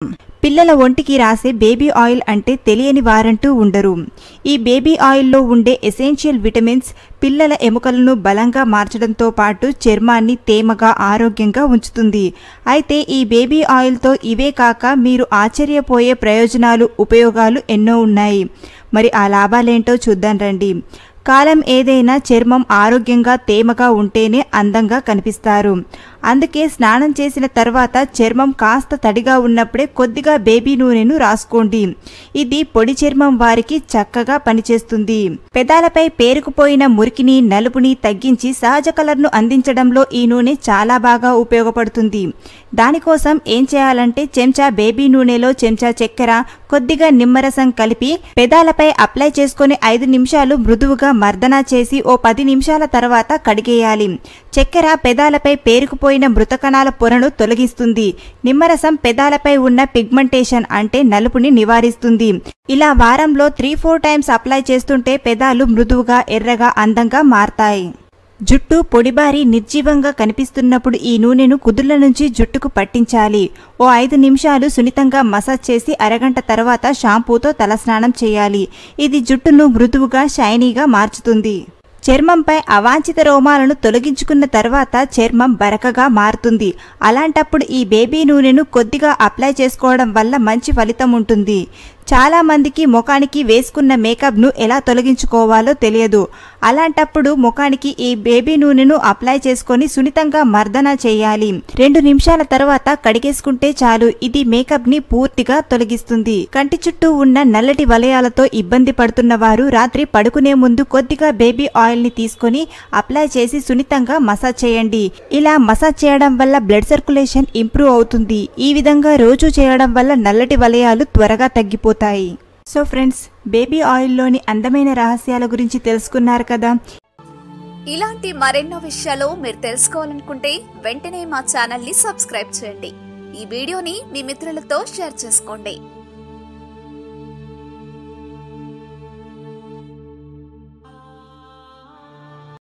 పిల్లల ఒంటికి రాసే బేబీ ఆయిల్ అంటే తెలియని వారంటూ ఉండరు ఈ బేబీ ఆయిల్లో ఉండే ఎసెన్షియల్ విటమిన్స్ పిల్లల ఎముకలను బలంగా మార్చడంతో పాటు చర్మాన్ని తేమగా ఆరోగ్యంగా ఉంచుతుంది అయితే ఈ బేబీ ఆయిల్తో ఇవే కాక మీరు ఆశ్చర్యపోయే ప్రయోజనాలు ఉపయోగాలు ఎన్నో ఉన్నాయి మరి ఆ లాభాలేంటో చూద్దాం రండి కాలం ఏదైనా చర్మం ఆరోగ్యంగా తేమగా ఉంటేనే అందంగా కనిపిస్తారు అందుకే స్నానం చేసిన తర్వాత చర్మం కాస్త తడిగా ఉన్నప్పుడే కొద్దిగా బేబీ నూనెను రాసుకోండి ఇది పొడి చర్మం వారికి చక్కగా పనిచేస్తుంది పెదాలపై పేరుకుపోయిన మురికిని నలుపుని తగ్గించి సహజ కలర్ను అందించడంలో ఈ నూనె చాలా బాగా ఉపయోగపడుతుంది దానికోసం ఏం చేయాలంటే చెంచా బేబీ నూనెలో చెంచా చక్కెర కొద్దిగా నిమ్మరసం కలిపి పెదాలపై అప్లై చేసుకొని ఐదు నిమిషాలు మృదువుగా మర్దన చేసి ఓ పది నిమిషాల తర్వాత కడిగేయాలి చక్కెర పెదాలపై పేరుకుపోయిన మృతకణాల పొరను తొలగిస్తుంది నిమ్మరసం పెదాలపై ఉన్న పిగ్మెంటేషన్ అంటే నలుపుని నివారిస్తుంది ఇలా వారంలో త్రీ ఫోర్ టైమ్స్ అప్లై చేస్తుంటే పెదాలు మృదువుగా ఎర్రగా అందంగా మారతాయి జుట్టు పొడిబారి నిర్జీవంగా కనిపిస్తున్నప్పుడు ఈ నూనెను కుదుళ్ల నుంచి జుట్టుకు పట్టించాలి ఓ ఐదు నిమిషాలు సున్నితంగా మసాజ్ చేసి అరగంట తర్వాత షాంపూతో తలస్నానం చేయాలి ఇది జుట్టును మృదువుగా షైనీగా మార్చుతుంది చర్మంపై అవాంఛిత రోమాలను తొలగించుకున్న తర్వాత చర్మం బరకగా మారుతుంది అలాంటప్పుడు ఈ బేబీ నూనెను కొద్దిగా అప్లై చేసుకోవడం వల్ల మంచి ఫలితం ఉంటుంది చాలా మందికి ముఖానికి వేసుకున్న మేకప్ను ఎలా తొలగించుకోవాలో తెలియదు అలాంటప్పుడు ముఖానికి ఈ బేబీ నూనెను అప్లై చేసుకొని సున్నితంగా మర్దన చేయాలి రెండు నిమిషాల తర్వాత కడిగేసుకుంటే చాలు ఇది మేకప్ ని పూర్తిగా తొలగిస్తుంది కంటి చుట్టూ ఉన్న నల్లటి వలయాలతో ఇబ్బంది పడుతున్న వారు రాత్రి పడుకునే ముందు కొద్దిగా బేబీ ఆయిల్ ని తీసుకొని అప్లై చేసి సున్నితంగా మసాజ్ చేయండి ఇలా మసాజ్ చేయడం వల్ల బ్లడ్ సర్క్యులేషన్ ఇంప్రూవ్ అవుతుంది ఈ విధంగా రోజు చేయడం వల్ల నల్లటి వలయాలు త్వరగా తగ్గిపోతాయి సో ఫ్రెండ్స్ బేబీ ఆయిల్లోని అందమైన రహస్యాల గురించి తెలుసుకున్నారు కదా ఇలాంటి మరెన్నో విషయాలు మీరు తెలుసుకోవాలనుకుంటే వెంటనే మా ఛానల్ ని సబ్స్క్రైబ్ చేయండి ఈ వీడియోని మీ మిత్రులతో షేర్ చేసుకోండి